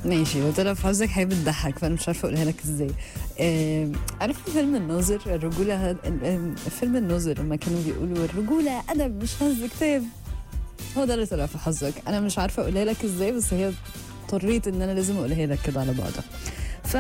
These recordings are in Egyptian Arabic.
ماشي وطلع في حظك حاجه بتضحك فانا مش عارفه اقولها لك ازاي آه عارف فيلم الناظر الرجوله هد... ال- فيلم الناظر لما كانوا بيقولوا الرجوله ادب مش هز كتاب هو ده اللي طلع في حظك انا مش عارفه اقولها لك ازاي بس هي اضطريت ان انا لازم اقولها لك كده على بعضها ف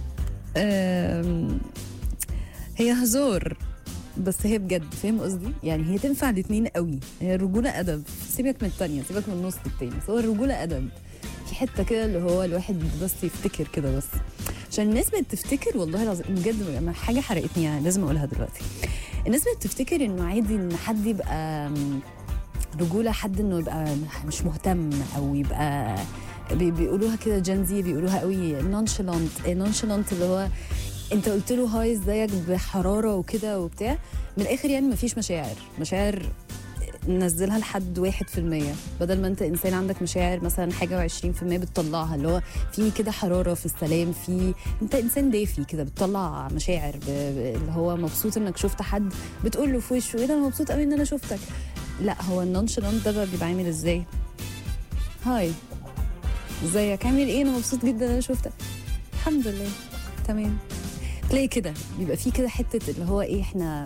آم، هي هزار بس هي بجد فاهم قصدي يعني هي تنفع الاتنين قوي هي الرجوله ادب سيبك من التانية سيبك من النص التاني بس هو الرجوله ادب في حته كده اللي هو الواحد بس يفتكر كده بس عشان الناس بقت تفتكر والله العظيم بجد لما حاجه حرقتني يعني لازم اقولها دلوقتي الناس بقت تفتكر انه عادي ان حد يبقى م، رجوله حد انه يبقى مش مهتم او يبقى بي- بيقولوها كده جنزي بيقولوها قوي نونشالانت نونشالانت اللي هو انت قلت له هاي ازيك بحراره وكده وبتاع من الاخر يعني مفيش مشاعر مشاعر نزلها لحد واحد في المية بدل ما انت انسان عندك مشاعر مثلا حاجة وعشرين في المية بتطلعها اللي هو في كده حرارة في السلام في انت انسان دافي كده بتطلع مشاعر ب... ب- اللي هو مبسوط انك شفت حد بتقول له في وشه ايه ده انا مبسوط قوي ان انا شفتك لا هو النونشالانت ده بقى بيبقى عامل ازاي هاي ازيك عامل ايه انا مبسوط جدا ان انا شفتك الحمد لله تمام تلاقي كده بيبقى في كده حته اللي هو ايه احنا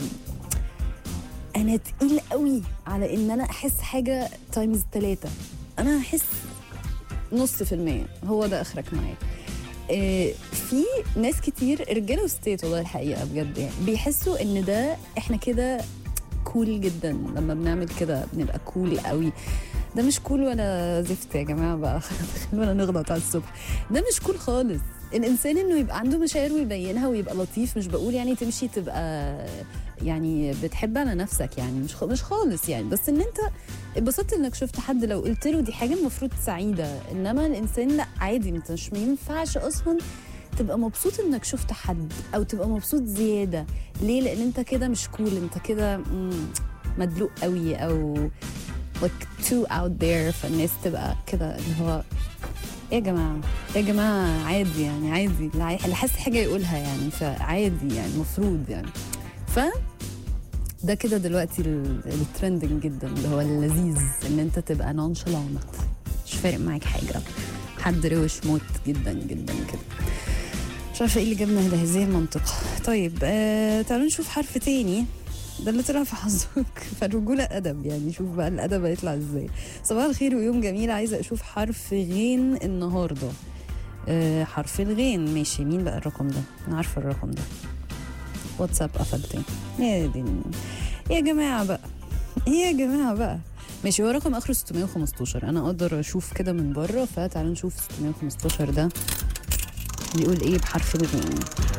انا تقيل قوي على ان انا احس حاجه تايمز ثلاثة انا هحس نص في المية هو ده اخرك معايا إيه، في ناس كتير رجاله وستات والله الحقيقه بجد يعني بيحسوا ان ده احنا كده كول جدا لما بنعمل كده بنبقى كول قوي ده مش كول ولا زفت يا جماعه بقى خلونا نغلط على الصبح ده مش كول خالص الانسان انه يبقى عنده مشاعر ويبينها ويبقى لطيف مش بقول يعني تمشي تبقى يعني بتحب على نفسك يعني مش خ- مش خالص يعني بس ان انت اتبسطت انك شفت حد لو قلت له دي حاجه المفروض سعيده انما الانسان لا عادي انت مش ما ينفعش اصلا تبقى مبسوط انك شفت حد او تبقى مبسوط زياده ليه لان انت كده مش كول انت كده مم، مدلوق قوي او like too out there فالناس تبقى كده اللي هو ايه يا جماعه يا جماعه عادي يعني عادي اللي عاي- اللي حاسس حاجه يقولها يعني فعادي يعني المفروض يعني ف ده كده دلوقتي ال- الترندنج جدا اللي هو اللذيذ ان انت تبقى نونشالانت مش فارق معاك حاجه حد روش موت جدا جدا كده مش عارفه ايه اللي جابنا لهذه المنطقه طيب آه تعالوا نشوف حرف تاني ده اللي طلع في حظك فالرجوله ادب يعني شوف بقى الادب هيطلع ازاي صباح الخير ويوم جميل عايزه اشوف حرف غين النهارده آه حرف الغين ماشي مين بقى الرقم ده انا عارفه الرقم ده واتساب قفل تاني يا دين يا جماعه بقى يا جماعه بقى ماشي هو رقم اخره 615 انا اقدر اشوف كده من بره فتعالوا نشوف 615 ده بيقول ايه بحرف الغين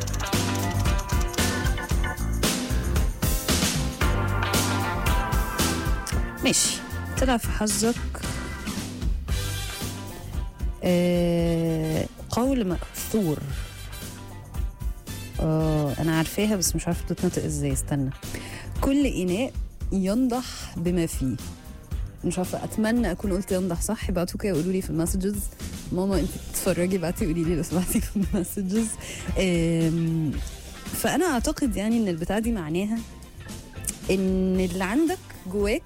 ماشي طلع في حظك آه قول مأثور اه انا عارفاها بس مش عارفه تتنطق ازاي استنى كل اناء ينضح بما فيه مش عارفه اتمنى اكون قلت ينضح صح ابعتوا كده قولوا لي في المسجز ماما انت بتتفرجي ابعتي قولي لي لو سمحتي في المسجز آم، فانا اعتقد يعني ان البتاع دي معناها ان اللي عندك جواك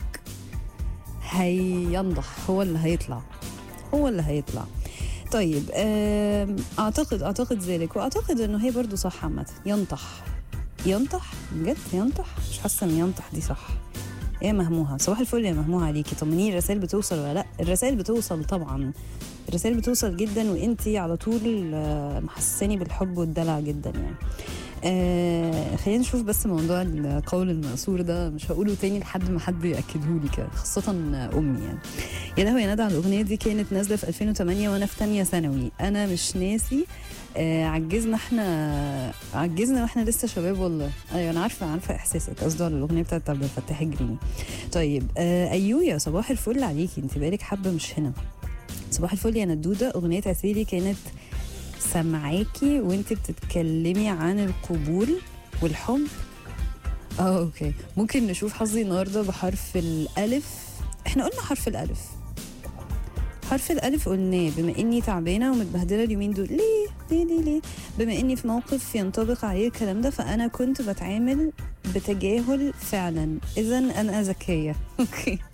هينضح هو اللي هيطلع هو اللي هيطلع طيب آم، اعتقد اعتقد ذلك واعتقد انه هي برضو صح عامه ينطح ينطح بجد ينطح مش حاسه ان ينطح دي صح يا مهموها صباح الفل يا مهموها عليكي طمنيني الرسائل بتوصل ولا لا الرسائل بتوصل طبعا الرسائل بتوصل جدا وانتي على طول آه، محسساني بالحب والدلع جدا يعني آه خلينا نشوف بس موضوع القول المأثور ده مش هقوله تاني لحد ما حد يأكده لي كده خاصة أمي يعني يا لهوي يا ندى على الأغنية دي كانت نازلة في 2008 وأنا في تانية ثانوي أنا مش ناسي آه عجزنا احنا عجزنا واحنا لسه شباب والله ايوه انا عارفه عارفه احساسك قصده على الاغنيه بتاعت عبد الفتاح الجريني طيب آه ايويا صباح الفل عليكي انت بقالك حبه مش هنا صباح الفل يا ندوده اغنيه عسيلي كانت سامعاكي وانت بتتكلمي عن القبول والحب اه اوكي ممكن نشوف حظي النهارده بحرف الالف احنا قلنا حرف الالف حرف الالف قلناه بما اني تعبانه ومتبهدله اليومين دول ليه ليه ليه ليه بما اني في موقف ينطبق عليه الكلام ده فانا كنت بتعامل بتجاهل فعلا اذا انا ذكيه اوكي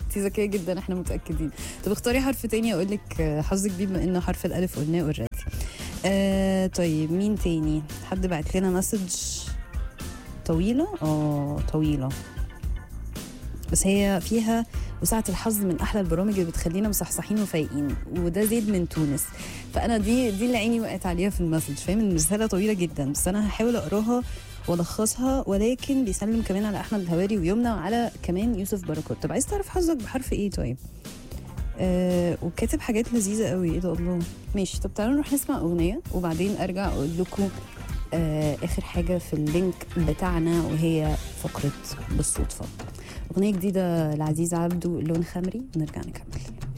انت ذكيه جدا احنا متاكدين طب اختاري حرف تاني اقول لك حظك بيه بما انه حرف الالف قلناه اوريدي آه طيب مين تاني حد بعت لنا مسج طويله اه طويله بس هي فيها وسعة الحظ من احلى البرامج اللي بتخلينا مصحصحين وفايقين وده زيد من تونس فانا دي دي اللي عيني وقعت عليها في المسج فاهم إن الرساله طويله جدا بس انا هحاول اقراها والخصها ولكن بيسلم كمان على احمد الهواري ويمنى وعلى كمان يوسف بركات طب عايز تعرف حظك بحرف ايه طيب آه وكاتب حاجات لذيذه قوي ايه ده الله ماشي طب تعالوا نروح نسمع اغنيه وبعدين ارجع اقول لكم آه اخر حاجه في اللينك بتاعنا وهي فقره بالصدفه اغنيه جديده لعزيز عبده لون خمري ونرجع نكمل